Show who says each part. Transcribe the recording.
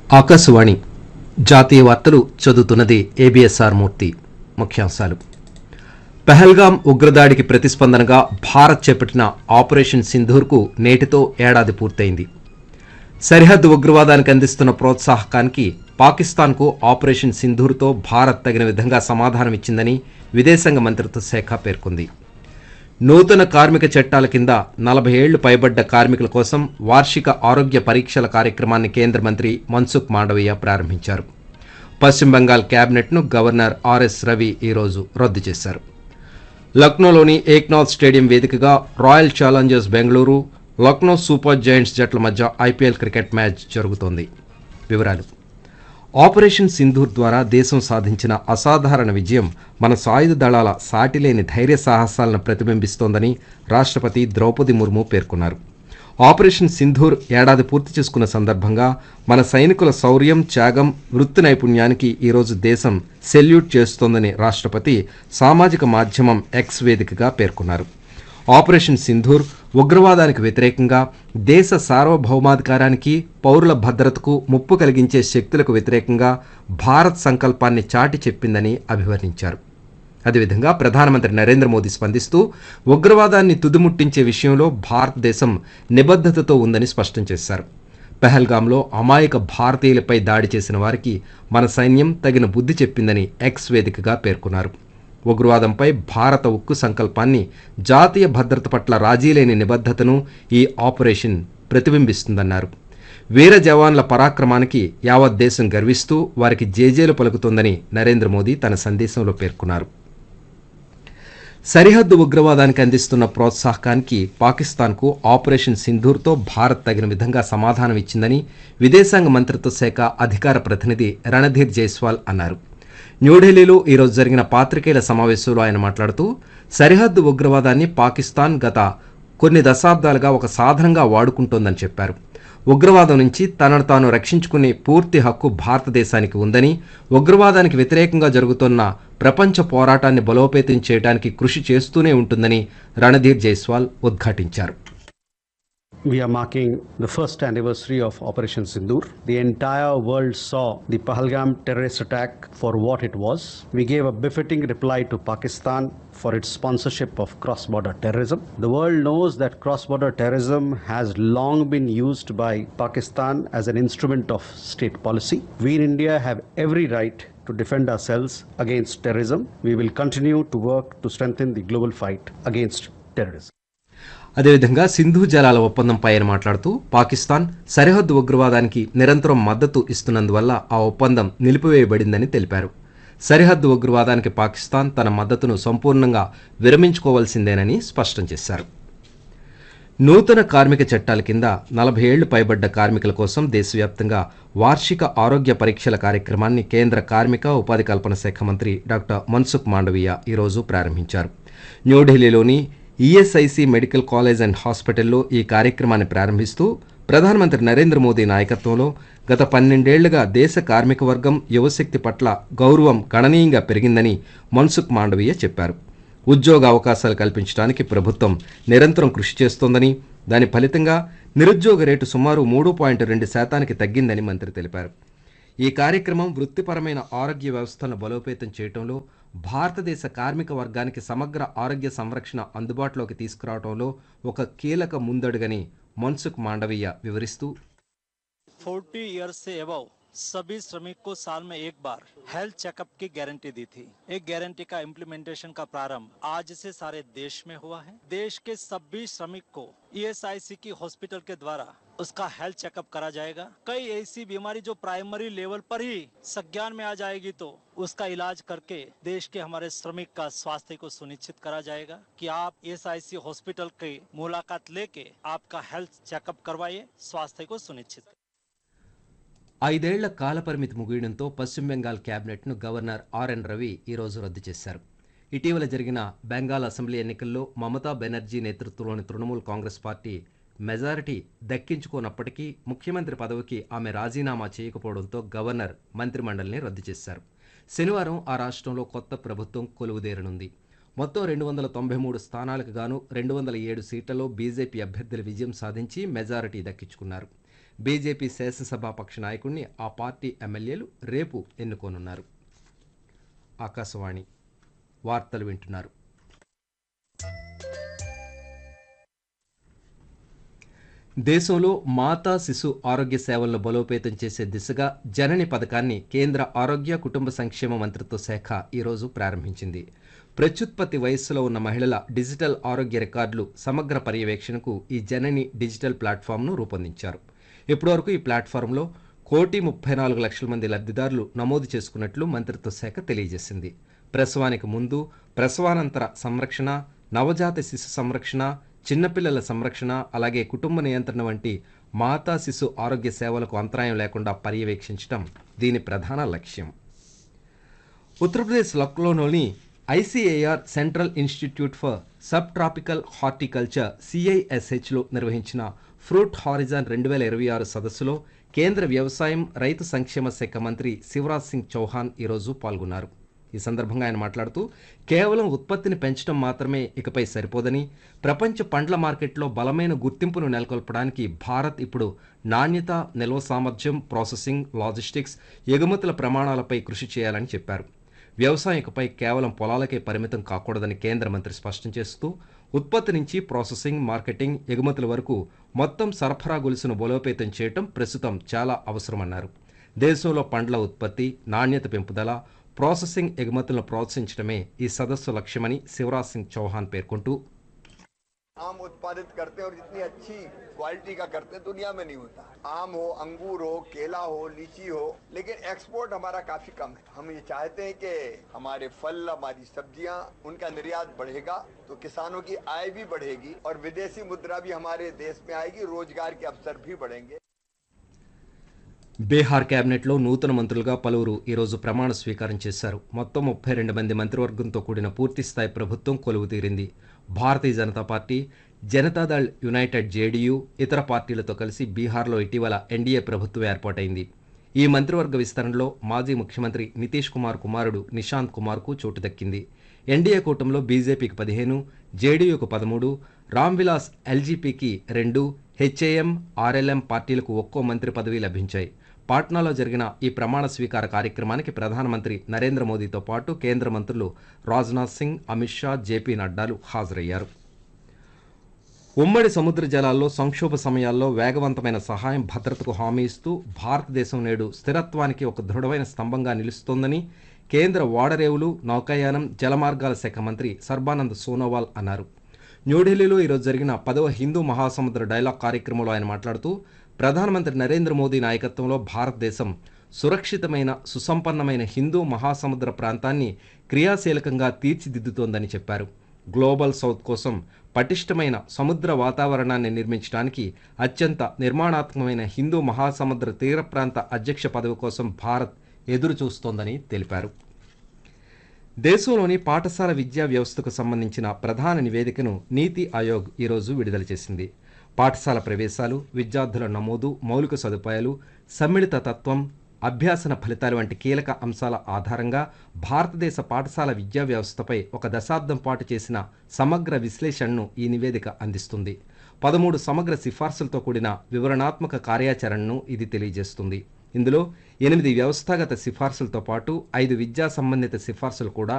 Speaker 1: ఆకాశవాణి జాతీయ వార్తలు చదువుతున్నది ఏబిఎస్ఆర్ మూర్తి ముఖ్యాంశాలు పెహల్గాం ఉగ్రదాడికి ప్రతిస్పందనగా భారత్ చేపట్టిన ఆపరేషన్ సింధూర్కు నేటితో ఏడాది పూర్తయింది సరిహద్దు ఉగ్రవాదానికి అందిస్తున్న ప్రోత్సాహకానికి పాకిస్తాన్కు ఆపరేషన్ సింధూర్తో భారత్ తగిన విధంగా సమాధానమిచ్చిందని విదేశాంగ మంత్రిత్వ శాఖ పేర్కొంది నూతన కార్మిక చట్టాల కింద నలభై ఏళ్లు పైబడ్డ కార్మికుల కోసం వార్షిక ఆరోగ్య పరీక్షల కార్యక్రమాన్ని కేంద్ర మంత్రి మన్సుఖ్ మాండవీయ ప్రారంభించారు పశ్చిమ బెంగాల్ క్యాబినెట్ను గవర్నర్ ఆర్ఎస్ రవి ఈరోజు రద్దు చేశారు లక్నోలోని ఏక్నాథ్ స్టేడియం వేదికగా Royal Challengers Bengaluru Lucknow Super Giants జట్ల మధ్య ఐపీఎల్ క్రికెట్ మ్యాచ్ జరుగుతోంది వివరాలు ఆపరేషన్ సింధూర్ ద్వారా దేశం సాధించిన అసాధారణ విజయం మన సాయుధ దళాల సాటిలేని ధైర్య సాహసాలను ప్రతిబింబిస్తోందని రాష్ట్రపతి ద్రౌపది ముర్ము పేర్కొన్నారు ఆపరేషన్ సింధూర్ ఏడాది పూర్తి చేసుకున్న సందర్భంగా మన సైనికుల శౌర్యం త్యాగం వృత్తి నైపుణ్యానికి ఈరోజు దేశం సెల్యూట్ చేస్తోందని రాష్ట్రపతి సామాజిక మాధ్యమం ఎక్స్ వేదికగా పేర్కొన్నారు ఆపరేషన్ సింధూర్ ఉగ్రవాదానికి వ్యతిరేకంగా దేశ సార్వభౌమాధికారానికి పౌరుల భద్రతకు ముప్పు కలిగించే శక్తులకు వ్యతిరేకంగా భారత్ సంకల్పాన్ని చాటి చెప్పిందని అభివర్ణించారు అదేవిధంగా ప్రధానమంత్రి నరేంద్ర మోదీ స్పందిస్తూ ఉగ్రవాదాన్ని తుదిముట్టించే విషయంలో భారతదేశం నిబద్ధతతో ఉందని స్పష్టం చేశారు పెహల్గాంలో అమాయక భారతీయులపై దాడి చేసిన వారికి మన సైన్యం తగిన బుద్ధి చెప్పిందని ఎక్స్ వేదికగా పేర్కొన్నారు ఉగ్రవాదంపై భారత ఉక్కు సంకల్పాన్ని జాతీయ భద్రత పట్ల రాజీలేని నిబద్ధతను ఈ ఆపరేషన్ ప్రతిబింబిస్తుందన్నారు వీర జవాన్ల పరాక్రమానికి యావత్ దేశం గర్విస్తూ వారికి జేజేలు పలుకుతోందని నరేంద్ర మోదీ తన సందేశంలో పేర్కొన్నారు సరిహద్దు ఉగ్రవాదానికి అందిస్తున్న ప్రోత్సాహకానికి పాకిస్తాన్కు ఆపరేషన్ సింధూర్తో భారత్ తగిన విధంగా సమాధానం ఇచ్చిందని విదేశాంగ మంత్రిత్వ శాఖ అధికార ప్రతినిధి రణధీర్ జైస్వాల్ అన్నారు న్యూఢిల్లీలో ఈరోజు జరిగిన పాత్రికేయుల సమావేశంలో ఆయన మాట్లాడుతూ సరిహద్దు ఉగ్రవాదాన్ని పాకిస్తాన్ గత కొన్ని దశాబ్దాలుగా ఒక సాధనంగా వాడుకుంటోందని చెప్పారు ఉగ్రవాదం నుంచి తనను తాను రక్షించుకునే పూర్తి హక్కు భారతదేశానికి ఉందని ఉగ్రవాదానికి వ్యతిరేకంగా జరుగుతున్న ప్రపంచ పోరాటాన్ని బలోపేతం చేయడానికి కృషి చేస్తూనే ఉంటుందని రణధీర్ జైస్వాల్ ఉద్ఘాటించారు
Speaker 2: We are marking the first anniversary of Operation Sindoor. The entire world saw the Pahalgam terrorist attack for what it was. We gave a befitting reply to Pakistan for its sponsorship of cross border terrorism. The world knows that cross border terrorism has long been used by Pakistan as an instrument of state policy. We in India have every right to defend ourselves against terrorism. We will continue to work to strengthen the global fight against terrorism.
Speaker 1: అదేవిధంగా సింధు జలాల ఒప్పందంపై ఆయన మాట్లాడుతూ పాకిస్తాన్ సరిహద్దు ఉగ్రవాదానికి నిరంతరం మద్దతు ఇస్తున్నందువల్ల ఆ ఒప్పందం నిలిపివేయబడిందని తెలిపారు సరిహద్దు ఉగ్రవాదానికి పాకిస్తాన్ తన మద్దతును సంపూర్ణంగా విరమించుకోవాల్సిందేనని స్పష్టం చేశారు నూతన కార్మిక చట్టాల కింద నలభై ఏళ్లు పైబడ్డ కార్మికుల కోసం దేశవ్యాప్తంగా వార్షిక ఆరోగ్య పరీక్షల కార్యక్రమాన్ని కేంద్ర కార్మిక ఉపాధి కల్పన శాఖ మంత్రి డాక్టర్ మన్సుఖ్ మాండవీయ ఈరోజు ప్రారంభించారు న్యూఢిల్లీలోని ఈఎస్ఐసి మెడికల్ కాలేజ్ అండ్ హాస్పిటల్లో ఈ కార్యక్రమాన్ని ప్రారంభిస్తూ ప్రధానమంత్రి నరేంద్ర మోదీ నాయకత్వంలో గత పన్నెండేళ్లుగా దేశ కార్మిక వర్గం యువశక్తి పట్ల గౌరవం గణనీయంగా పెరిగిందని మన్సుఖ్ మాండవీయ చెప్పారు ఉద్యోగ అవకాశాలు కల్పించడానికి ప్రభుత్వం నిరంతరం కృషి చేస్తోందని దాని ఫలితంగా నిరుద్యోగ రేటు సుమారు మూడు పాయింట్ రెండు శాతానికి తగ్గిందని మంత్రి తెలిపారు ఈ కార్యక్రమం వృత్తిపరమైన ఆరోగ్య వ్యవస్థను బలోపేతం చేయడంలో భారతదేశ కార్మిక వర్గానికి సమగ్ర ఆరోగ్య సంరక్షణ అందుబాటులోకి తీసుకురావడంలో ఒక కీలక ముందడుగని మన్సుఖ్ మాండవీయ వివరిస్తూ
Speaker 3: 40 इयर्स से एबव सभी श्रमिक को साल में एक बार हेल्थ चेकअप की गारंटी दी थी एक गारंटी का इम्प्लीमेंटेशन का प्रारंभ आज से सारे देश में हुआ है देश के सभी श्रमिक को ईएसआईसी की हॉस्पिटल के द्वारा उसका हेल्थ चेकअप करा जाएगा कई ऐसी बीमारी जो प्राइमरी लेवल पर ही संज्ञान में आ जाएगी तो उसका इलाज करके देश के हमारे श्रमिक का स्वास्थ्य को सुनिश्चित करा जाएगा कि आप ईएसआईसी हॉस्पिटल की मुलाकात लेके आपका हेल्थ चेकअप करवाइए स्वास्थ्य को सुनिश्चित
Speaker 1: ఐదేళ్ల కాలపరిమితి ముగియడంతో పశ్చిమ బెంగాల్ క్యాబినెట్ను గవర్నర్ ఆర్ఎన్ రవి ఈరోజు రద్దు చేశారు ఇటీవల జరిగిన బెంగాల్ అసెంబ్లీ ఎన్నికల్లో మమతా బెనర్జీ నేతృత్వంలోని తృణమూల్ కాంగ్రెస్ పార్టీ మెజారిటీ దక్కించుకోనప్పటికీ ముఖ్యమంత్రి పదవికి ఆమె రాజీనామా చేయకపోవడంతో గవర్నర్ మంత్రిమండలిని రద్దు చేశారు శనివారం ఆ రాష్ట్రంలో కొత్త ప్రభుత్వం కొలువుదేరనుంది మొత్తం రెండు వందల తొంభై మూడు స్థానాలకు గాను రెండు వందల ఏడు సీట్లలో బీజేపీ అభ్యర్థులు విజయం సాధించి మెజారిటీ దక్కించుకున్నారు బీజేపీ శాసనసభాపక్ష నాయకుడిని ఆ పార్టీ ఎమ్మెల్యేలు రేపు ఎన్నుకోనున్నారు ఆకాశవాణి వార్తలు వింటున్నారు దేశంలో మాతా శిశు ఆరోగ్య సేవలను బలోపేతం చేసే దిశగా జనని పథకాన్ని కేంద్ర ఆరోగ్య కుటుంబ సంక్షేమ మంత్రిత్వ శాఖ ఈరోజు ప్రారంభించింది ప్రత్యుత్పత్తి వయస్సులో ఉన్న మహిళల డిజిటల్ ఆరోగ్య రికార్డులు సమగ్ర పర్యవేక్షణకు ఈ జనని డిజిటల్ ప్లాట్ఫామ్ను రూపొందించారు ఇప్పటివరకు ఈ ప్లాట్ఫామ్లో కోటి ముప్పై నాలుగు లక్షల మంది లబ్ధిదారులు నమోదు చేసుకున్నట్లు మంత్రిత్వ శాఖ తెలియజేసింది ప్రసవానికి ముందు ప్రసవానంతర సంరక్షణ నవజాత శిశు సంరక్షణ చిన్నపిల్లల సంరక్షణ అలాగే కుటుంబ నియంత్రణ వంటి మాతా శిశు ఆరోగ్య సేవలకు అంతరాయం లేకుండా పర్యవేక్షించడం దీని ప్రధాన లక్ష్యం ఉత్తరప్రదేశ్ లక్నోలోని ICAR Central Institute for Subtropical Horticulture సిఐఎస్హెచ్లో నిర్వహించిన ఫ్రూట్ హారిజాన్ రెండు వేల ఇరవై ఆరు సదస్సులో కేంద్ర వ్యవసాయం రైతు సంక్షేమ శాఖ మంత్రి శివరాజ్ సింగ్ చౌహాన్ ఈరోజు పాల్గొన్నారు ఈ సందర్భంగా ఆయన మాట్లాడుతూ కేవలం ఉత్పత్తిని పెంచడం మాత్రమే ఇకపై సరిపోదని ప్రపంచ పండ్ల మార్కెట్లో బలమైన గుర్తింపును నెలకొల్పడానికి భారత్ ఇప్పుడు నాణ్యత నిల్వ సామర్థ్యం ప్రాసెసింగ్ లాజిస్టిక్స్ ఎగుమతుల ప్రమాణాలపై కృషి చేయాలని చెప్పారు వ్యవసాయం ఇకపై కేవలం పొలాలకే పరిమితం కాకూడదని కేంద్ర మంత్రి స్పష్టం చేస్తూ ఉత్పత్తి నుంచి ప్రాసెసింగ్ మార్కెటింగ్ ఎగుమతుల వరకు మొత్తం సరఫరా గొలుసును బలోపేతం చేయటం ప్రస్తుతం చాలా అవసరమన్నారు దేశంలో పండ్ల ఉత్పత్తి నాణ్యత పెంపుదల ప్రాసెసింగ్ ఎగుమతులను ప్రోత్సహించడమే ఈ సదస్సు లక్ష్యమని శివరాజ్ సింగ్ చౌహాన్ పేర్కొంటూ
Speaker 4: आम उत्पादित करते हैं और जितनी अच्छी क्वालिटी का करते हैं दुनिया में नहीं होता आम हो अंगूर हो केला हो लीची हो लेकिन एक्सपोर्ट हमारा काफी कम है हम ये चाहते हैं कि हमारे फल हमारी सब्जियां उनका निर्यात बढ़ेगा तो किसानों की आय भी बढ़ेगी और विदेशी मुद्रा भी हमारे देश में आएगी रोजगार के अवसर भी बढ़ेंगे
Speaker 1: బీహార్ కేబినెట్లో నూతన మంత్రులుగా పలువురు ఈరోజు ప్రమాణ స్వీకారం చేశారు మొత్తం ముప్పై రెండు మంది మంత్రివర్గంతో కూడిన పూర్తిస్థాయి ప్రభుత్వం కొలువు తీరింది Bharatiya Janata party Janata Dal United JDU ఇతర పార్టీలతో కలిసి బీహార్లో ఇటీవల ఎన్డీఏ ప్రభుత్వం ఏర్పాటైంది ఈ మంత్రివర్గ విస్తరణలో మాజీ ముఖ్యమంత్రి నితీష్ కుమార్ కుమారుడు నిశాంత్ కుమార్కు చోటు దక్కింది ఎన్డీఏ కూటమిలో బీజేపీకి పదిహేను జేడీయూకు పదమూడు రామ్విలాస్ ఎల్జీపీకి రెండు హెచ్ఏఎం ఆర్ఎల్ఎం పార్టీలకు ఒక్కో మంత్రి పదవి లభించాయి పాట్నాలో జరిగిన ఈ ప్రమాణ స్వీకార కార్యక్రమానికి ప్రధానమంత్రి నరేంద్ర మోదీతో పాటు కేంద్ర మంత్రులు రాజ్నాథ్ సింగ్ అమిత్ షా జేపీ నడ్డాలు హాజరయ్యారు ఉమ్మడి సముద్ర జలాల్లో సంక్షోభ సమయాల్లో వేగవంతమైన సహాయం భద్రతకు హామీ ఇస్తూ భారతదేశం నేడు స్థిరత్వానికి ఒక దృఢమైన స్తంభంగా నిలుస్తోందని కేంద్ర ఓడరేవులు నౌకాయానం జలమార్గాల శాఖ మంత్రి సర్బానంద్ సోనోవాల్ అన్నారు న్యూఢిల్లీలో ఈరోజు జరిగిన పదవ హిందూ మహాసముద్ర డైలాగ్ కార్యక్రమంలో ఆయన మాట్లాడుతూ ప్రధానమంత్రి నరేంద్ర మోదీ నాయకత్వంలో భారతదేశం సురక్షితమైన సుసంపన్నమైన హిందూ మహాసముద్ర ప్రాంతాన్ని క్రియాశీలకంగా తీర్చిదిద్దుతోందని చెప్పారు గ్లోబల్ సౌత్ కోసం పటిష్టమైన సముద్ర వాతావరణాన్ని నిర్మించడానికి అత్యంత నిర్మాణాత్మకమైన హిందూ మహాసముద్ర తీర ప్రాంత అధ్యక్ష పదవి కోసం భారత్ ఎదురు చూస్తోందని తెలిపారు దేశంలోని పాఠశాల విద్యా వ్యవస్థకు సంబంధించిన ప్రధాన నివేదికను నీతి ఆయోగ్ ఈరోజు విడుదల చేసింది పాఠశాల ప్రవేశాలు విద్యార్థుల నమోదు మౌలిక సదుపాయాలు సమ్మిళిత తత్వం అభ్యాసన ఫలితాలు వంటి కీలక అంశాల ఆధారంగా భారతదేశ పాఠశాల విద్యా వ్యవస్థపై ఒక దశాబ్దం పాటు చేసిన సమగ్ర విశ్లేషణను ఈ నివేదిక అందిస్తుంది పదమూడు సమగ్ర సిఫార్సులతో కూడిన వివరణాత్మక కార్యాచరణను ఇది తెలియజేస్తుంది ఇందులో ఎనిమిది వ్యవస్థాగత సిఫార్సులతో పాటు ఐదు విద్యా సంబంధిత సిఫార్సులు కూడా